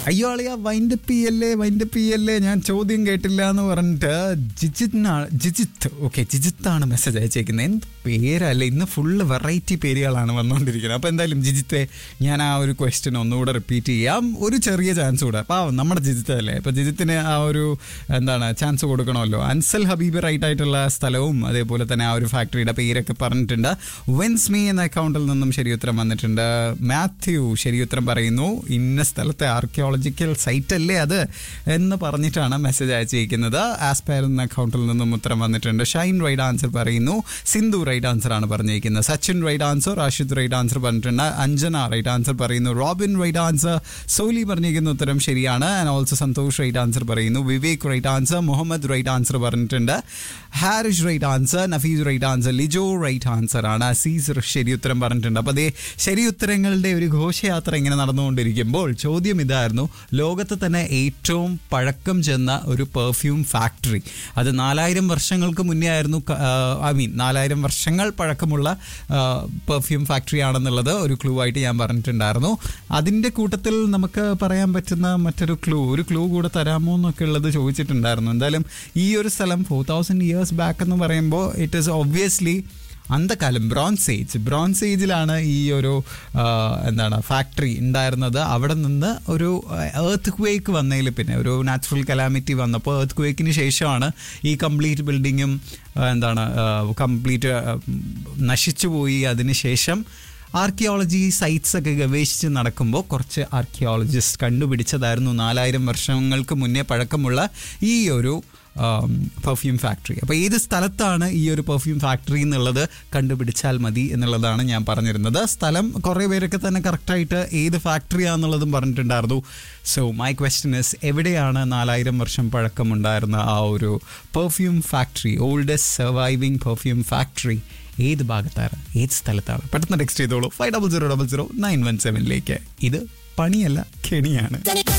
അയ്യോ അളിയ വൈൻഡപ്പ് ചെയ്യല്ലേ വൈൻഡപ്പ് ചെയ്യല്ലേ ഞാൻ ചോദ്യം കേട്ടില്ല എന്ന് പറഞ്ഞിട്ട് ജിജിത്നാണ് ജിജിത്ത് ഓക്കെ ജിജിത്താണ് മെസ്സേജ് അയച്ചേക്കുന്നത് എന്ത് പേരല്ലേ ഇന്ന് ഫുള്ള് വെറൈറ്റി പേരുകളാണ് വന്നുകൊണ്ടിരിക്കുന്നത് അപ്പോൾ എന്തായാലും ജിജിത്തെ ഞാൻ ആ ഒരു ക്വസ്റ്റ്യൻ ഒന്നുകൂടെ റിപ്പീറ്റ് ചെയ്യാം ഒരു ചെറിയ ചാൻസ് കൂടെ പാവം നമ്മുടെ ജിജിത്ത് അല്ലേ അപ്പോൾ ജിജിത്തിന് ആ ഒരു എന്താണ് ചാൻസ് കൊടുക്കണമല്ലോ അൻസൽ ഹബീബ് റൈറ്റ് ആയിട്ടുള്ള സ്ഥലവും അതേപോലെ തന്നെ ആ ഒരു ഫാക്ടറിയുടെ പേരൊക്കെ പറഞ്ഞിട്ടുണ്ട് വെൻസ് മീ എന്ന അക്കൗണ്ടിൽ നിന്നും ശരിയുത്തരം വന്നിട്ടുണ്ട് മാത്യു ശരിയുത്തരം പറയുന്നു ഇന്ന സ്ഥലത്തെ ആർക്കിയോളജിക്കൽ സൈറ്റ് അല്ലേ അത് എന്ന് പറഞ്ഞിട്ടാണ് മെസ്സേജ് അയച്ചിരിക്കുന്നത് ആസ്പയർ എന്ന അക്കൗണ്ടിൽ നിന്നും ഉത്തരം വന്നിട്ടുണ്ട് ഷൈൻ റൈറ്റ് ആൻസർ പറയുന്നു സിന്ധു റൈറ്റ് ആൻസർ ആണ് പറഞ്ഞിരിക്കുന്നത് Sachin right answer Rashid right answer പറഞ്ഞിട്ടുണ്ട് അഞ്ജന റൈറ്റ് ആൻസർ പറയുന്നു റോബിൻ റൈറ്റ് ആൻസർ സോലി പറഞ്ഞിരിക്കുന്ന ഉത്തരം ശരിയാണ് and also Santhosh right answer പറയുന്നു Vivek right answer Muhammad right answer പറഞ്ഞിട്ടുണ്ട് Harish right answer Nafees right answer Lijo right answer ആണ് അസീസ് ശരി ഉത്തരം പറഞ്ഞിട്ടുണ്ട് അപ്പോൾ അതേ ശരി ഉത്തരങ്ങളുടെ ഒരു ഘോഷയാത്ര ഇങ്ങനെ നടന്നുകൊണ്ടിരിക്കുമ്പോൾ ചോദ്യം ഇതായിരുന്നു ലോകത്ത് തന്നെ ഏറ്റവും പഴക്കം ചെന്ന ഒരു പെർഫ്യൂം ഫാക്ടറി അത് നാലായിരം വർഷങ്ങൾക്ക് മുന്നേ ആയിരുന്നു ഐ മീൻ നാലായിരം വർഷങ്ങൾ പഴക്കമുള്ള പെർഫ്യൂം ഫാക്ടറി ആണെന്നുള്ളത് ഒരു ക്ലൂ ആയിട്ട് ഞാൻ പറഞ്ഞിട്ടുണ്ടായിരുന്നു അതിൻ്റെ കൂട്ടത്തിൽ നമുക്ക് പറയാൻ പറ്റുന്ന മറ്റൊരു ക്ലൂ ഒരു ക്ലൂ കൂടെ തരാമോ എന്നൊക്കെ ഉള്ളത് ചോദിച്ചിട്ടുണ്ടായിരുന്നു എന്തായാലും ഈ ഒരു സ്ഥലം ഫോർ തൗസൻഡ് ഇയേഴ്സ് ബാക്ക് എന്ന് പറയുമ്പോൾ ഇറ്റ് ഈസ് ഒബ്വിയസ്ലി അന്തക്കാലം ബ്രോൺസ് ഏജ് ബ്രോൺസ് ഏജിലാണ് ഈ ഒരു ആ, എന്താണ് ഫാക്ടറി ഉണ്ടായിരുന്നത് അവിടെ നിന്ന് ഒരു എർത്ത് ക്വേക്ക് വന്നതിൽ പിന്നെ ഒരു നാച്ചുറൽ കലാമിറ്റി വന്നപ്പോൾ എർത്ത് ക്വേക്കിന് ശേഷമാണ് ഈ കംപ്ലീറ്റ് ബിൽഡിങ്ങും ആ, എന്താണ് കംപ്ലീറ്റ് നശിച്ചു പോയി അതിന് ശേഷം ആർക്കിയോളജി സൈറ്റ്സ് ഒക്കെ ഗവേഷിച്ച് നടക്കുമ്പോൾ കുറച്ച് ആർക്കിയോളജിസ്റ്റ് കണ്ടുപിടിച്ചതായിരുന്നു നാലായിരം വർഷങ്ങൾക്ക് മുന്നേ പഴക്കമുള്ള ഈ ഒരു പെർഫ്യൂം ഫാക്ടറി അപ്പോൾ ഏത് സ്ഥലത്താണ് ഈ ഒരു പെർഫ്യൂം ഫാക്ടറി എന്നുള്ളത് കണ്ടുപിടിച്ചാൽ മതി എന്നുള്ളതാണ് ഞാൻ പറഞ്ഞിരുന്നത് സ്ഥലം കുറേ പേരൊക്കെ തന്നെ കറക്റ്റായിട്ട് ഏത് ഫാക്ടറിയാണെന്നുള്ളതും പറഞ്ഞിട്ടുണ്ടായിരുന്നു സോ മൈ ക്വസ്റ്റ്യൻ ഇസ് എവിടെയാണ് നാലായിരം വർഷം പഴക്കമുണ്ടായിരുന്ന ആ ഒരു perfume factory oldest surviving perfume factory ഏത് ഭാഗത്താണ് ഏത് സ്ഥലത്താണ് പെട്ടെന്ന് ടെക്സ്റ്റ് ചെയ്തോളൂ five double zero double zero nine one സെവനിലേക്ക് ഇത് പണിയല്ല കെണിയാണ്